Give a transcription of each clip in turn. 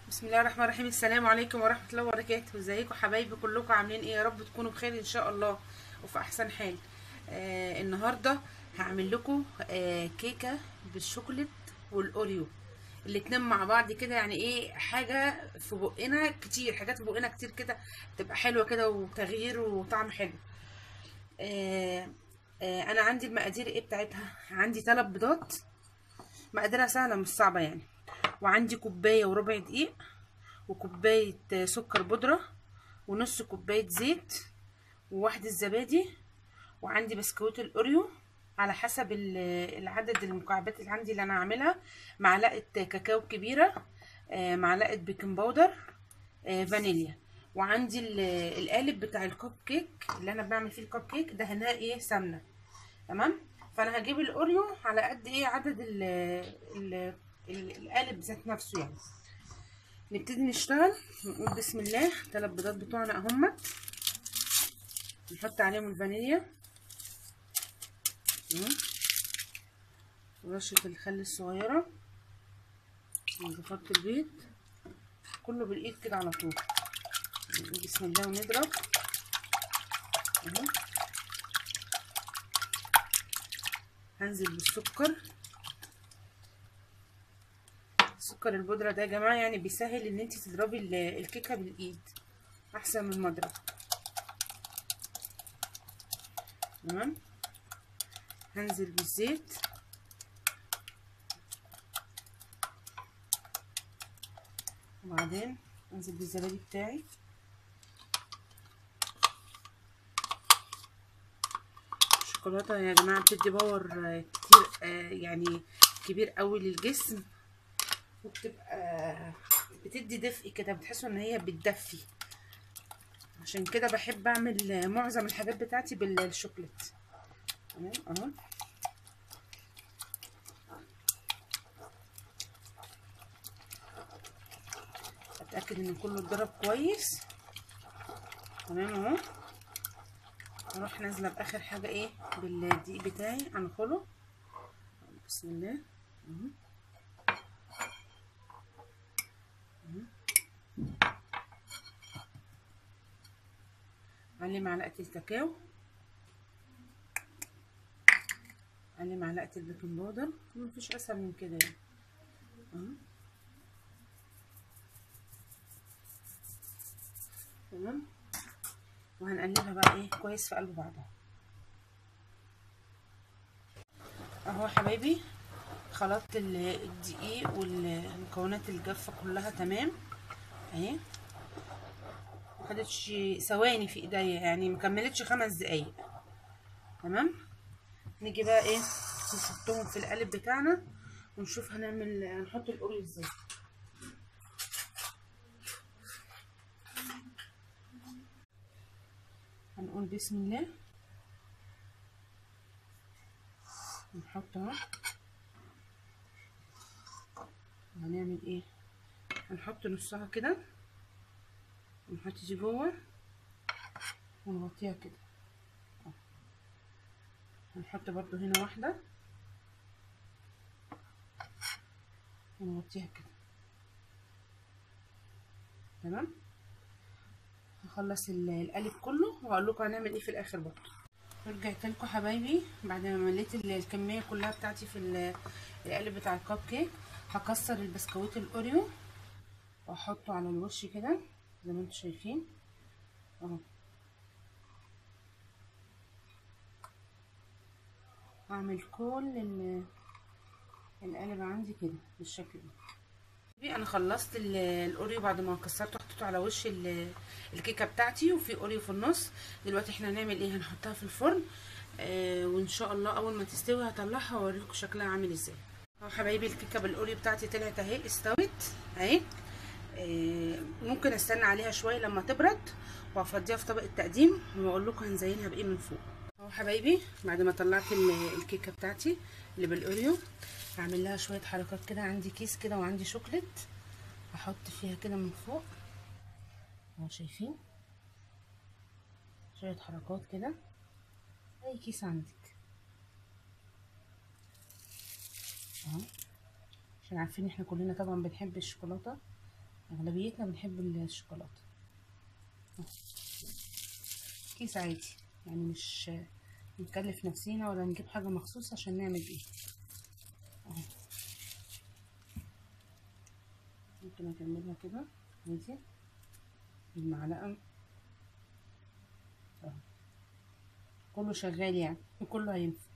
بسم الله الرحمن الرحيم السلام عليكم ورحمه الله وبركاته ازيكم حبايبي كلكم عاملين ايه يا رب تكونوا بخير ان شاء الله وفي احسن حال آه النهارده هعمل لكم آه كيكه بالشوكولات والاوريو الاتنين مع بعض كده يعني ايه حاجه في بقنا كتير حاجات في بقنا كتير كده تبقى حلوه كده وتغيير وطعم حلو آه آه انا عندي المقادير ايه بتاعتها عندي ثلاث بيضات مقاديرها سهله مش صعبه يعني وعندي كوبايه وربع دقيق وكوبايه سكر بودره ونص كوبايه زيت وواحده زبادي وعندي بسكوت الاوريو على حسب العدد المكعبات اللي عندي اللي انا هعملها معلقه كاكاو كبيره معلقه بيكنج باودر فانيليا وعندي القالب بتاع الكب كيك اللي انا بعمل فيه الكب كيك ده هنا ايه سمنه تمام فانا هجيب الاوريو على قد ايه عدد ال ال القالب ذات نفسه يعني نبتدي نشتغل نقول بسم الله ثلاث بيضات بتوعنا اهم نحط عليهم الفانيليا رشة الخل الصغيرة نحط البيض كله بالايد كده على طول بسم الله ونضرب اهو هنزل بالسكر سكر البودره ده يا جماعه يعني بيسهل ان انت تضربي الكيكه بالايد احسن من المضرب تمام هنزل بالزيت وبعدين انزل بالزبادي بتاعي الشوكولاته يا جماعه بتدي باور كتير آه يعني كبير قوي للجسم وبتبقى بتدي دفء كده بتحسوا ان هي بتدفي عشان كده بحب اعمل معظم الحاجات بتاعتي بالشوكليت تمام اهو اتاكد ان كله اتضرب كويس تمام اهو اروح نازله باخر حاجه ايه بالدقيق بتاعي انخله بسم الله اهو علي معلقه الكاكاو علي معلقه البيكنج باودر مفيش اسهل من كده يعني اهو تمام وهنقلبها بقى ايه كويس في قلب بعضها اهو حبايبي خلطت الدقيق والمكونات الجافه كلها تمام اهي خدتش ثواني في ايديا يعني مكملتش خمس دقايق تمام نيجي بقى ايه نحطهم في القالب بتاعنا ونشوف هنعمل هنحط الاوريو ازاي هنقول بسم الله نحط اهو هنعمل ايه هنحط نصها كده ونحط دي جوه ونغطيها كده هنحط برضو هنا واحدة ونغطيها كده تمام هخلص القالب كله وهقول لكم هنعمل ايه في الاخر برضو رجعت لكم حبايبي بعد ما مليت الكميه كلها بتاعتي في القالب بتاع الكب كيك هكسر البسكويت الاوريو واحطه على الوش كده زي ما انتم شايفين اهو هعمل كل القالب عندي كده بالشكل ده انا خلصت الاوريو بعد ما كسرته حطيته على وش الكيكه بتاعتي وفي اوريو في النص دلوقتي احنا هنعمل ايه هنحطها في الفرن آه وان شاء الله اول ما تستوي هطلعها واوريكم شكلها عامل ازاي اهو حبايبي الكيكه بالاوريو بتاعتي طلعت اهي استوت اهي آه ممكن استنى عليها شويه لما تبرد وافضيها في طبق التقديم واقول لكم هنزينها بايه من فوق اهو حبايبي بعد ما طلعت الكيكه بتاعتي اللي بالاوريو هعمل لها شويه حركات كده عندي كيس كده وعندي شوكليت هحط فيها كده من فوق اهو شايفين شويه حركات كده اي كيس عندك اهو عشان عارفين احنا كلنا طبعا بنحب الشوكولاته اغلبيتنا بنحب الشوكولاته كيس عادي يعني مش نكلف نفسينا ولا نجيب حاجه مخصوص عشان نعمل ايه اهو ممكن اكملها كده عادي بالمعلقه اهو كله شغال يعني كله هينفع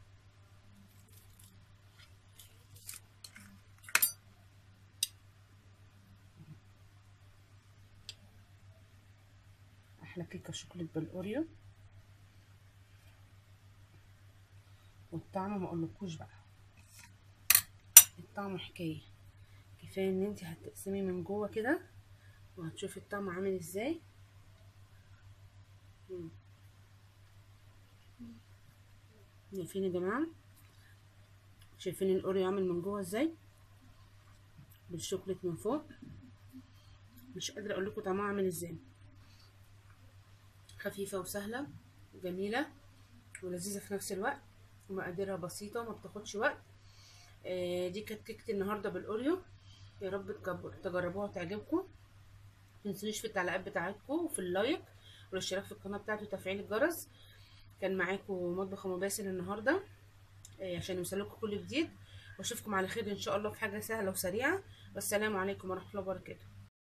احلى كيكه شوكولات بالاوريو والطعم ما اقولكوش بقى الطعم حكايه كفايه ان انت هتقسمي من جوه كده وهتشوفي الطعم عامل ازاي شايفين يا جماعه شايفين الاوريو عامل من جوه ازاي بالشوكولات من فوق مش قادره اقول لكم طعمها عامل ازاي خفيفه وسهله وجميله ولذيذه في نفس الوقت ومقاديرها بسيطه وما بتاخدش وقت آه دي كانت كيكه النهارده بالاوريو يا رب تجربوها وتعجبكم متنسونيش في التعليقات بتاعتكم وفي اللايك والاشتراك في القناه بتاعتي وتفعيل الجرس كان معاكم مطبخ ام باسل النهارده آه عشان يوصلكم كل جديد واشوفكم على خير ان شاء الله في حاجه سهله وسريعه والسلام عليكم ورحمه الله وبركاته